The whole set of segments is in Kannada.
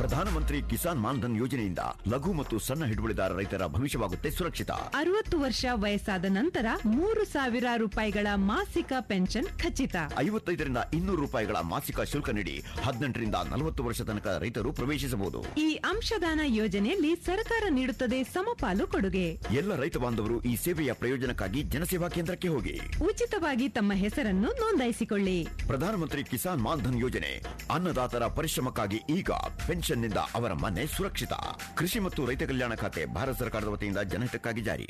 ಪ್ರಧಾನಮಂತ್ರಿ ಕಿಸಾನ್ ಮಾನ್ಧನ್ ಯೋಜನೆಯಿಂದ ಲಘು ಮತ್ತು ಸಣ್ಣ ಹಿಡುವಳಿದಾರ ರೈತರ ಭವಿಷ್ಯವಾಗುತ್ತೆ ಸುರಕ್ಷಿತ ಅರವತ್ತು ವರ್ಷ ವಯಸ್ಸಾದ ನಂತರ ಮೂರು ಸಾವಿರ ರೂಪಾಯಿಗಳ ಮಾಸಿಕ ಪೆನ್ಷನ್ ಖಚಿತ ಐವತ್ತೈದರಿಂದ ಇನ್ನೂರು ರೂಪಾಯಿಗಳ ಮಾಸಿಕ ಶುಲ್ಕ ನೀಡಿ ಹದಿನೆಂಟರಿಂದ ನಲವತ್ತು ವರ್ಷ ತನಕ ರೈತರು ಪ್ರವೇಶಿಸಬಹುದು ಈ ಅಂಶದಾನ ಯೋಜನೆಯಲ್ಲಿ ಸರ್ಕಾರ ನೀಡುತ್ತದೆ ಸಮಪಾಲು ಕೊಡುಗೆ ಎಲ್ಲ ರೈತ ಬಾಂಧವರು ಈ ಸೇವೆಯ ಪ್ರಯೋಜನಕ್ಕಾಗಿ ಜನಸೇವಾ ಕೇಂದ್ರಕ್ಕೆ ಹೋಗಿ ಉಚಿತವಾಗಿ ತಮ್ಮ ಹೆಸರನ್ನು ನೋಂದಾಯಿಸಿಕೊಳ್ಳಿ ಪ್ರಧಾನಮಂತ್ರಿ ಕಿಸಾನ್ ಮಾನ್ಧನ್ ಯೋಜನೆ ಅನ್ನದಾತರ ಪರಿಶ್ರಮಕ್ಕಾಗಿ ಈಗ ಪೆನ್ಷನ್ನಿಂದ ಅವರ ಮನೆ ಸುರಕ್ಷಿತ ಕೃಷಿ ಮತ್ತು ರೈತ ಕಲ್ಯಾಣ ಖಾತೆ ಭಾರತ ಸರ್ಕಾರದ ವತಿಯಿಂದ ಜನಹಿತಕ್ಕಾಗಿ ಜಾರಿ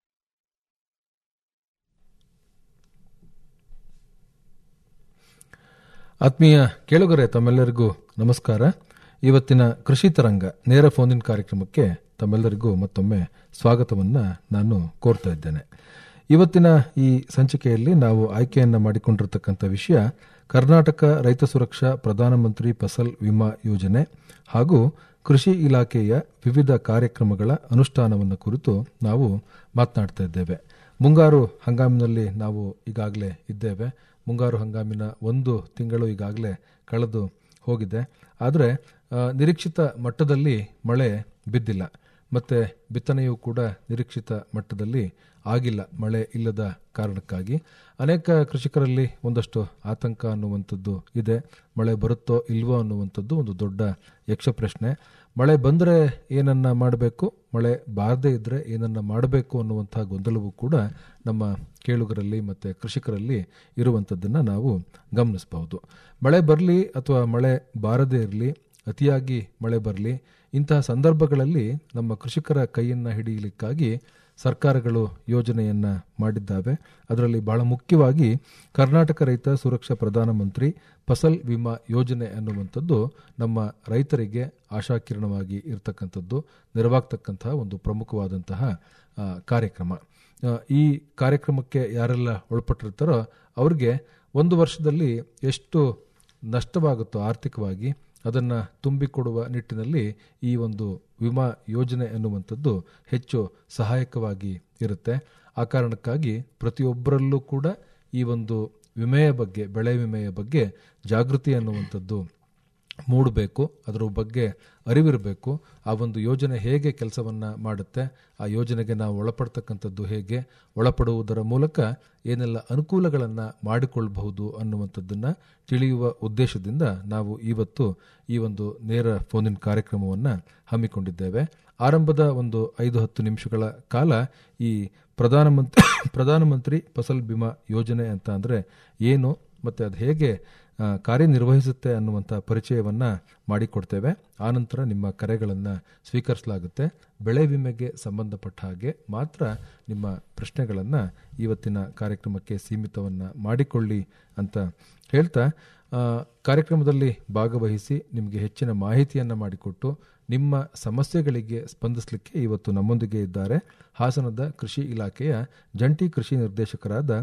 ಆತ್ಮೀಯ ಕೇಳುಗರೆ ತಮ್ಮೆಲ್ಲರಿಗೂ ನಮಸ್ಕಾರ ಇವತ್ತಿನ ಕೃಷಿ ತರಂಗ ನೇರ ಫೋನಿನ್ ಕಾರ್ಯಕ್ರಮಕ್ಕೆ ತಮ್ಮೆಲ್ಲರಿಗೂ ಮತ್ತೊಮ್ಮೆ ಸ್ವಾಗತವನ್ನ ನಾನು ಕೋರ್ತಾ ಇದ್ದೇನೆ ಇವತ್ತಿನ ಈ ಸಂಚಿಕೆಯಲ್ಲಿ ನಾವು ಆಯ್ಕೆಯನ್ನ ಮಾಡಿಕೊಂಡಿರತಕ್ಕಂಥ ವಿಷಯ ಕರ್ನಾಟಕ ರೈತ ಸುರಕ್ಷಾ ಪ್ರಧಾನಮಂತ್ರಿ ಫಸಲ್ ವಿಮಾ ಯೋಜನೆ ಹಾಗೂ ಕೃಷಿ ಇಲಾಖೆಯ ವಿವಿಧ ಕಾರ್ಯಕ್ರಮಗಳ ಅನುಷ್ಠಾನವನ್ನು ಕುರಿತು ನಾವು ಮಾತನಾಡ್ತಾ ಇದ್ದೇವೆ ಮುಂಗಾರು ಹಂಗಾಮಿನಲ್ಲಿ ನಾವು ಈಗಾಗಲೇ ಇದ್ದೇವೆ ಮುಂಗಾರು ಹಂಗಾಮಿನ ಒಂದು ತಿಂಗಳು ಈಗಾಗಲೇ ಕಳೆದು ಹೋಗಿದೆ ಆದರೆ ನಿರೀಕ್ಷಿತ ಮಟ್ಟದಲ್ಲಿ ಮಳೆ ಬಿದ್ದಿಲ್ಲ ಮತ್ತು ಬಿತ್ತನೆಯೂ ಕೂಡ ನಿರೀಕ್ಷಿತ ಮಟ್ಟದಲ್ಲಿ ಆಗಿಲ್ಲ ಮಳೆ ಇಲ್ಲದ ಕಾರಣಕ್ಕಾಗಿ ಅನೇಕ ಕೃಷಿಕರಲ್ಲಿ ಒಂದಷ್ಟು ಆತಂಕ ಅನ್ನುವಂಥದ್ದು ಇದೆ ಮಳೆ ಬರುತ್ತೋ ಇಲ್ವೋ ಅನ್ನುವಂಥದ್ದು ಒಂದು ದೊಡ್ಡ ಯಕ್ಷ ಪ್ರಶ್ನೆ ಮಳೆ ಬಂದರೆ ಏನನ್ನ ಮಾಡಬೇಕು ಮಳೆ ಬಾರದೇ ಇದ್ದರೆ ಏನನ್ನ ಮಾಡಬೇಕು ಅನ್ನುವಂಥ ಗೊಂದಲವೂ ಕೂಡ ನಮ್ಮ ಕೇಳುಗರಲ್ಲಿ ಮತ್ತು ಕೃಷಿಕರಲ್ಲಿ ಇರುವಂಥದ್ದನ್ನು ನಾವು ಗಮನಿಸಬಹುದು ಮಳೆ ಬರಲಿ ಅಥವಾ ಮಳೆ ಬಾರದೇ ಇರಲಿ ಅತಿಯಾಗಿ ಮಳೆ ಬರಲಿ ಇಂತಹ ಸಂದರ್ಭಗಳಲ್ಲಿ ನಮ್ಮ ಕೃಷಿಕರ ಕೈಯನ್ನು ಹಿಡಿಯಲಿಕ್ಕಾಗಿ ಸರ್ಕಾರಗಳು ಯೋಜನೆಯನ್ನ ಮಾಡಿದ್ದಾವೆ ಅದರಲ್ಲಿ ಬಹಳ ಮುಖ್ಯವಾಗಿ ಕರ್ನಾಟಕ ರೈತ ಸುರಕ್ಷಾ ಪ್ರಧಾನಮಂತ್ರಿ ಫಸಲ್ ವಿಮಾ ಯೋಜನೆ ಅನ್ನುವಂಥದ್ದು ನಮ್ಮ ರೈತರಿಗೆ ಆಶಾಕಿರಣವಾಗಿ ಇರತಕ್ಕಂಥದ್ದು ನೆರವಾಗ್ತಕ್ಕಂತಹ ಒಂದು ಪ್ರಮುಖವಾದಂತಹ ಕಾರ್ಯಕ್ರಮ ಈ ಕಾರ್ಯಕ್ರಮಕ್ಕೆ ಯಾರೆಲ್ಲ ಒಳಪಟ್ಟಿರ್ತಾರೋ ಅವ್ರಿಗೆ ಒಂದು ವರ್ಷದಲ್ಲಿ ಎಷ್ಟು ನಷ್ಟವಾಗುತ್ತೋ ಆರ್ಥಿಕವಾಗಿ ಅದನ್ನು ತುಂಬಿಕೊಡುವ ನಿಟ್ಟಿನಲ್ಲಿ ಈ ಒಂದು ವಿಮಾ ಯೋಜನೆ ಅನ್ನುವಂಥದ್ದು ಹೆಚ್ಚು ಸಹಾಯಕವಾಗಿ ಇರುತ್ತೆ ಆ ಕಾರಣಕ್ಕಾಗಿ ಪ್ರತಿಯೊಬ್ಬರಲ್ಲೂ ಕೂಡ ಈ ಒಂದು ವಿಮೆಯ ಬಗ್ಗೆ ಬೆಳೆ ವಿಮೆಯ ಬಗ್ಗೆ ಜಾಗೃತಿ ಅನ್ನುವಂಥದ್ದು ಮೂಡಬೇಕು ಅದರ ಬಗ್ಗೆ ಅರಿವಿರಬೇಕು ಆ ಒಂದು ಯೋಜನೆ ಹೇಗೆ ಕೆಲಸವನ್ನು ಮಾಡುತ್ತೆ ಆ ಯೋಜನೆಗೆ ನಾವು ಒಳಪಡ್ತಕ್ಕಂಥದ್ದು ಹೇಗೆ ಒಳಪಡುವುದರ ಮೂಲಕ ಏನೆಲ್ಲ ಅನುಕೂಲಗಳನ್ನು ಮಾಡಿಕೊಳ್ಳಬಹುದು ಅನ್ನುವಂಥದ್ದನ್ನು ತಿಳಿಯುವ ಉದ್ದೇಶದಿಂದ ನಾವು ಇವತ್ತು ಈ ಒಂದು ನೇರ ಫೋನಿನ ಕಾರ್ಯಕ್ರಮವನ್ನು ಹಮ್ಮಿಕೊಂಡಿದ್ದೇವೆ ಆರಂಭದ ಒಂದು ಐದು ಹತ್ತು ನಿಮಿಷಗಳ ಕಾಲ ಈ ಪ್ರಧಾನಮಂತ್ರಿ ಪ್ರಧಾನಮಂತ್ರಿ ಫಸಲ್ ಬಿಮಾ ಯೋಜನೆ ಅಂತ ಅಂದರೆ ಏನು ಮತ್ತು ಅದು ಹೇಗೆ ಕಾರ್ಯನಿರ್ವಹಿಸುತ್ತೆ ಅನ್ನುವಂಥ ಪರಿಚಯವನ್ನು ಮಾಡಿಕೊಡ್ತೇವೆ ಆನಂತರ ನಿಮ್ಮ ಕರೆಗಳನ್ನು ಸ್ವೀಕರಿಸಲಾಗುತ್ತೆ ಬೆಳೆ ವಿಮೆಗೆ ಸಂಬಂಧಪಟ್ಟ ಹಾಗೆ ಮಾತ್ರ ನಿಮ್ಮ ಪ್ರಶ್ನೆಗಳನ್ನು ಇವತ್ತಿನ ಕಾರ್ಯಕ್ರಮಕ್ಕೆ ಸೀಮಿತವನ್ನು ಮಾಡಿಕೊಳ್ಳಿ ಅಂತ ಹೇಳ್ತಾ ಕಾರ್ಯಕ್ರಮದಲ್ಲಿ ಭಾಗವಹಿಸಿ ನಿಮಗೆ ಹೆಚ್ಚಿನ ಮಾಹಿತಿಯನ್ನು ಮಾಡಿಕೊಟ್ಟು ನಿಮ್ಮ ಸಮಸ್ಯೆಗಳಿಗೆ ಸ್ಪಂದಿಸಲಿಕ್ಕೆ ಇವತ್ತು ನಮ್ಮೊಂದಿಗೆ ಇದ್ದಾರೆ ಹಾಸನದ ಕೃಷಿ ಇಲಾಖೆಯ ಜಂಟಿ ಕೃಷಿ ನಿರ್ದೇಶಕರಾದ